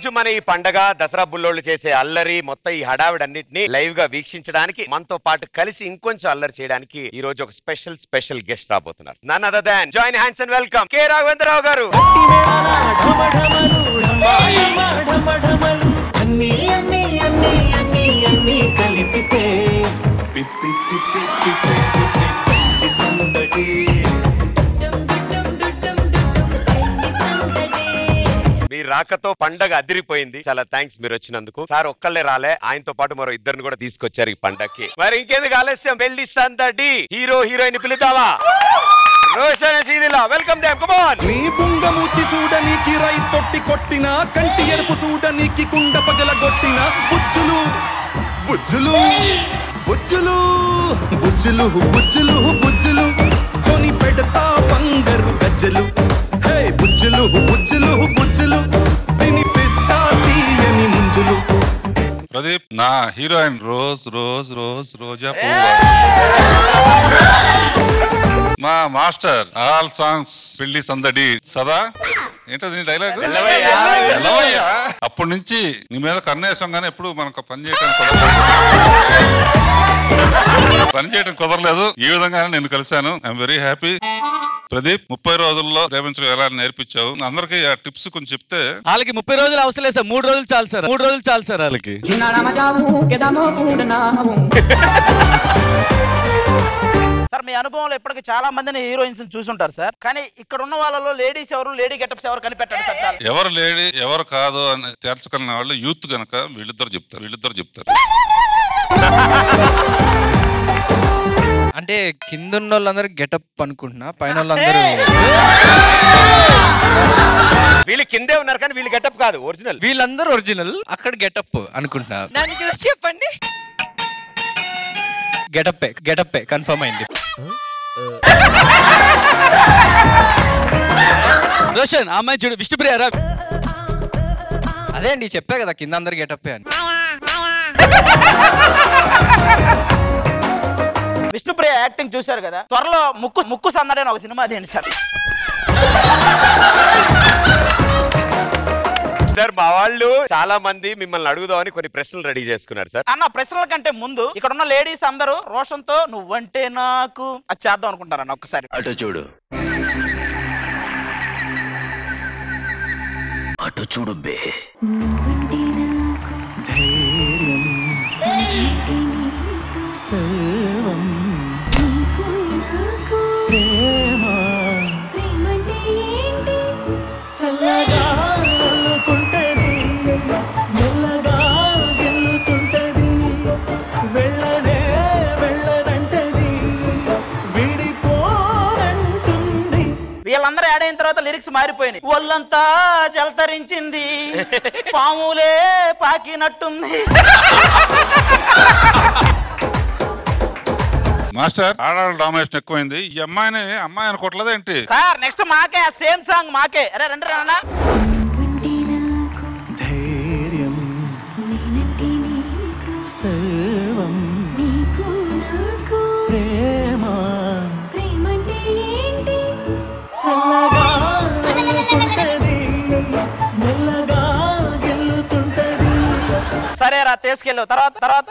రోజు మన ఈ పండగ దసరా బుల్లోళ్ళు చేసే అల్లరి మొత్తం ఈ హడావిడన్నిటిని లైవ్ గా వీక్షించడానికి మనతో పాటు కలిసి ఇంకొంచెం అల్లరి చేయడానికి ఈ రోజు ఒక స్పెషల్ స్పెషల్ గెస్ట్ రాబోతున్నారు none other than join hands and welcome K Raghavendrarao గారు అన్ని అన్ని అన్ని అన్ని అన్ని కలిపితే పిప్పి పిప్పి పిప్పి పిప్పి పిప్పి సందడి మీ రాకతో పండగ అదిరిపోయింది చాలా థ్యాంక్స్ మీరు వచ్చినందుకు సార్ ఒక్కళ్ళే రాలే ఆయనతో పాటు మరో ఇద్దరిని కూడా తీసుకొచ్చారు ఈ పండగకి మరి ఇంకేందుకు ఆలస్యం వెళ్ళి సందడి హీరో హీరోయిన్ పిలుద్దామా Roshan Sreeleela welcome them come on నీ బుంగమూతి చూడనీకి రై తొట్టి కొట్టిన కంటి ఎరుపు చూడనీకి కుండ పగలగొట్టిన బుజ్జులు బుజ్జులు బుజ్జులు బుజ్జులు బుజ్జులు బుజ్జులు కొని పెడతా బంగారు గజ్జలు హే బుజ్జులు బుజ్జులు బుజ్జులు తినిపిస్తా తీయని ముంజులు ప్రదీప్ నా హీరోయిన్ రోజ్ రోజ్ రోజ్ రోజా పువ్వు మా మాస్టర్ ఆల్ సాంగ్స్ పెళ్లి సందడి సదా ఏంటది డైలాగ్ ఎల్లవయ్యా అప్పటి నుంచి నీ మీద కన్నేసం కానీ ఎప్పుడు మనకు పని చేయడం కుదరలేదు పని చేయడం కుదరలేదు ఈ విధంగానే నేను కలిశాను ఐఎమ్ వెరీ హ్యాపీ ప్రదీప్ ముప్పై రోజుల్లో ప్రేమించడం ఎలా అని నేర్పించావు అందరికీ ఆ టిప్స్ కొంచెం చెప్తే వాళ్ళకి ముప్పై రోజులు అవసరం లేదు సార్ మూడు రోజులు చాలు సార్ మూడు రోజులు చాలు సార్ వాళ్ళకి సార్ మీ అనుభవంలో ఇప్పటికి చాలా మందిని హీరోయిన్స్ చూసుంటారు సార్ కానీ ఇక్కడ ఉన్న వాళ్ళలో లేడీస్ ఎవరు లేడీ గెటప్స్ ఎవరు కనిపెట్టండి సార్ చాలా. ఎవరు లేడీ ఎవరు కాదు అని తేల్చగలిగిన వాళ్ళు యూత్ గనక వీళ్ళిద్దరు చెప్తారు వీళ్ళిద్దరు చెప్తారు అంటే కింద ఉన్న వాళ్ళందరూ గెటప్ అనుకుంటున్నా పైన వాళ్ళందరూ వీళ్ళు కిందే ఉన్నారు కానీ వీళ్ళు గెటప్ కాదు ఒరిజినల్ వీళ్ళందరూ ఒరిజినల్ అక్కడ గెటప్ అనుకుంటున్నా నన్ను చూసి చెప్పండి గెటప్పే గెటప్పే కన్ఫర్మ్ అయింది రోషన్ ఆ అమ్మాయి చూడు విష్ణుప్రియ రా అదే అండి చెప్పా కదా కింద అందరు గెటప్పే అని విష్ణుప్రియ యాక్టింగ్ చూశారు కదా త్వరలో ముక్కు ముక్కు సందడి అని ఒక సినిమా అదేంటి సార్ సార్ మా వాళ్ళు చాలా మంది మిమ్మల్ని అడుగుదామని కొన్ని ప్రశ్నలు రెడీ చేసుకున్నారు సార్ అన్న ప్రశ్నల కంటే ముందు ఇక్కడ ఉన్న లేడీస్ అందరూ రోషన్తో నువ్వంటే నాకు అది చేద్దాం అనుకుంటారన్న ఒక్కసారి అటు చూడు అటు చూడు బే ధైర్యం సర్వం ప్రేమ చల్లగా అల్లుకుంటది మెల్లగా గెల్లుతుంటది వెళ్ళనే వెళ్ళదంటది విడిపోరంటుంది వీళ్ళందరూ యాడ్ అయిన తర్వాత లిరిక్స్ మారిపోయినాయి ఒళ్ళంతా జలతరించింది పాములే పాకినట్టుంది మాస్టర్ ఆడాళ్ళ డామినేషన్ ఎక్కువైంది ఈ అమ్మాయిని అమ్మాయి అనుకోవట్లేదేంటి సార్ నెక్స్ట్ మాకే సేమ్ సాంగ్ మాకే అరే రండి రా ధైర్యం సర్వం ప్రేమ చల్లగా అల్లుకుంటది మెల్లగా గెల్లుతుంటది సరే రా తీసుకెళ్ళు తర్వాత తర్వాత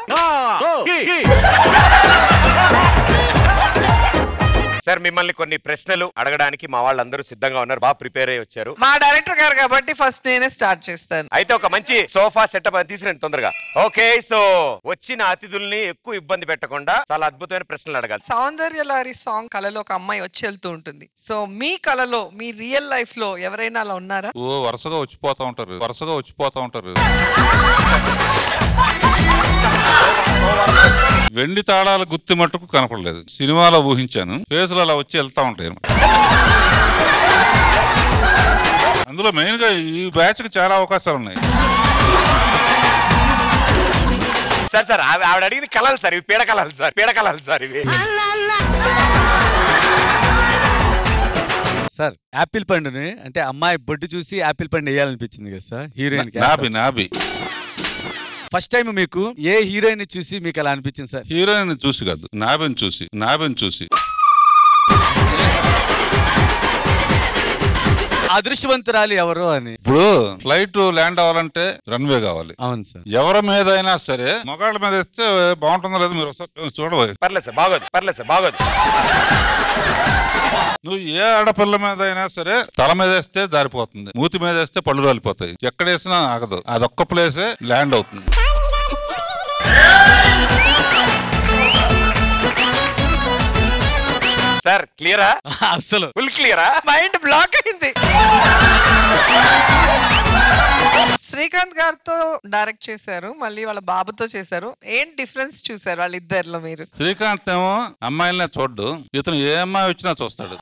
సార్ మిమ్మల్ని కొన్ని ప్రశ్నలు అడగడానికి మా వాళ్ళందరూ సిద్ధంగా ఉన్నారు బాగా ప్రిపేర్ అయ్యి వచ్చారు మా డైరెక్టర్ గారు కాబట్టి ఫస్ట్ నేనే స్టార్ట్ చేస్తాను అయితే ఒక మంచి సోఫా సెటప్ అని తీసుకురండి తొందరగా ఓకే సో వచ్చిన అతిథుల్ని ఎక్కువ ఇబ్బంది పెట్టకుండా చాలా అద్భుతమైన ప్రశ్నలు అడగాలి సౌందర్య లారీ సాంగ్ కళలో ఒక అమ్మాయి వచ్చి వెళ్తూ ఉంటుంది సో మీ కళలో మీ రియల్ లైఫ్ లో ఎవరైనా అలా ఉన్నారా ఓ వరుసగా వచ్చిపోతా ఉంటారు వరుసగా వచ్చిపోతా ఉంటారు వెండి తాళాల గుత్తి మట్టుకు కనపడలేదు సినిమాలో ఊహించాను ఫేసులు అలా వచ్చి వెళ్తా ఉంటాయి అన్నమాట. అందులో మెయిన్ గా ఈ బ్యాచ్ కి చాలా అవకాశాలు ఉన్నాయి సార్ సార్ ఆవి- ఆవిడ అడిగింది కలలు సార్ ఇవి పీడ కలలు సార్ పీడ కలలు సార్ ఇవి సార్ యాపిల్ పండుని అంటే అమ్మాయి బొడ్డు చూసి యాపిల్ పండు వేయాలనిపించింది కదా సార్ హీరోయిన్ నాబి నాబి ఫస్ట్ టైం మీకు ఏ హీరోయిన్ చూసి మీకు అలా అనిపించింది సార్ హీరోయిన్ చూసి కాదు నాబిని చూసి నాబిని చూసి అదృష్టవంతురాలు ఎవరు అని ఇప్పుడు ఫ్లైట్ ల్యాండ్ అవ్వాలంటే రన్వే కావాలి అవును సార్ ఎవరి మీద అయినా సరే మగాళ్ళ మీద వేస్తే బాగుంటుందో లేదో మీరు ఒకసారి చూడబోయే పర్లేదు సార్ బాగోదు పర్లేదు సార్ బాగోదు నువ్వు ఏ ఆడపిల్ల మీద అయినా సరే తల మీద వేస్తే జారిపోతుంది మూతి మీద వేస్తే పళ్ళు రాలిపోతాయి ఎక్కడ వేసినా ఆగదు అదొక్క ప్లేసే ల్యాండ్ అవుతుంది సార్ క్లియరా అస్సలు ఫుల్ క్లియరా మైండ్ బ్లాక్ అయింది శ్రీకాంత్ గారితో డైరెక్ట్ చేశారు మళ్ళీ వాళ్ళ బాబుతో చేశారు ఏం డిఫరెన్స్ చూసారు వాళ్ళిద్దరిలో మీరు శ్రీకాంత్ ఏమో అమ్మాయిలనే చూడ్డు ఇతను ఏ అమ్మాయి వచ్చినా చూస్తాడు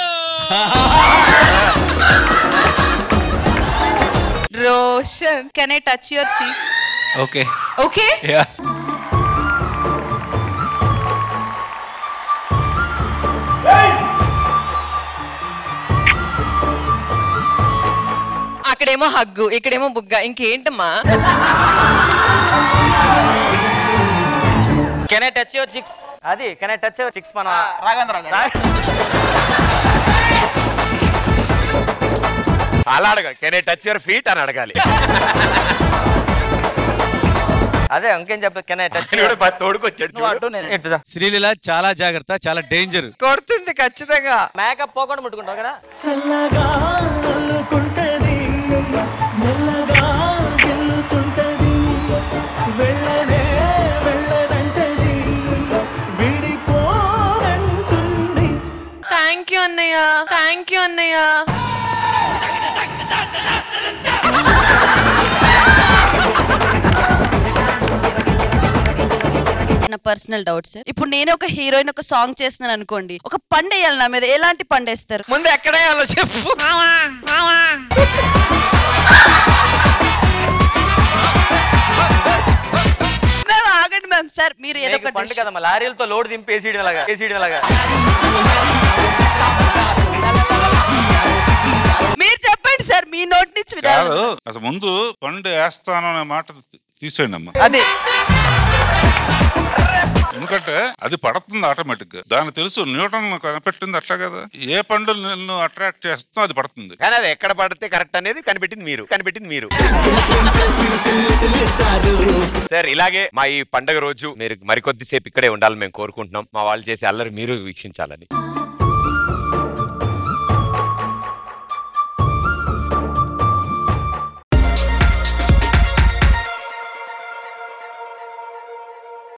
Roshan can I touch your cheeks okay okay ya అక్కడేమో హగ్గు ఇక్కడేమో బుగ్గ ఇంకేంటమ్మా can I touch your cheeks అది can I touch your cheeks మన రాఘవేంద్ర గారు అలా అడగాలి can I touch your feet అని అడగాలి అదే ఇంకేం చెప్పదు కెన్ ఐ టచ్ ఆయన కూడా పది తోడుకొచ్చాడు నువ్వు చూడు. అటు నేను ఎట్టుదా శ్రీలీల చాలా జాగ్రత్త చాలా డేంజర్ కొడుతుంది ఖచ్చితంగా మేకప్ పోకుండా ముట్టుకుంటావు కదా చల్లగా అల్లుకుంటది మెల్లగా గెల్లుతుంటది వెళ్ళనే వెళ్ళదంటది విడిపోరంటుంది థ్యాంక్ యూ అన్నయ్య థ్యాంక్ యూ అన్నయ్య నా పర్సనల్ డౌట్స్ ఇప్పుడు నేను ఒక హీరోయిన్ ఒక సాంగ్ చేస్తున్నాను అనుకోండి ఒక పండు వేయాలి నా మీద ఎలాంటి పండు వేస్తారు ముందు ఎక్కడేయాలో చెప్పు మ్యామ్ ఆగండి మ్యామ్ సార్ మీరు ఏదో నీకు ఒక పండు కదమ్మా లారీలతో లోడ్ దింపి వేసేయడం లాగా వేసేయడం లాగా మీరు చెప్పండి సార్ మీ నోటి నుంచి వినాలి కాదు అసలు ముందు పండు వేస్తాను అనే మాట తీసేయండి అమ్మా అదే ఎందుకంటే అది పడుతుంది ఆటోమేటిక్ గా దానికి తెలుసు న్యూటన్ కనిపెట్టింది అట్లా కదా ఏ పండు నిన్ను అట్రాక్ట్ చేస్తుందో అది పడుతుంది కానీ అది ఎక్కడ పడితే కరెక్ట్ అనేది కనిపెట్టింది మీరు కనిపెట్టింది మీరు సార్ ఇలాగే మా ఈ పండగ రోజు మీరు మరికొద్దిసేపు ఇక్కడే ఉండాలని మేము కోరుకుంటున్నాం మా వాళ్ళు చేసే అల్లరి మీరు వీక్షించాలని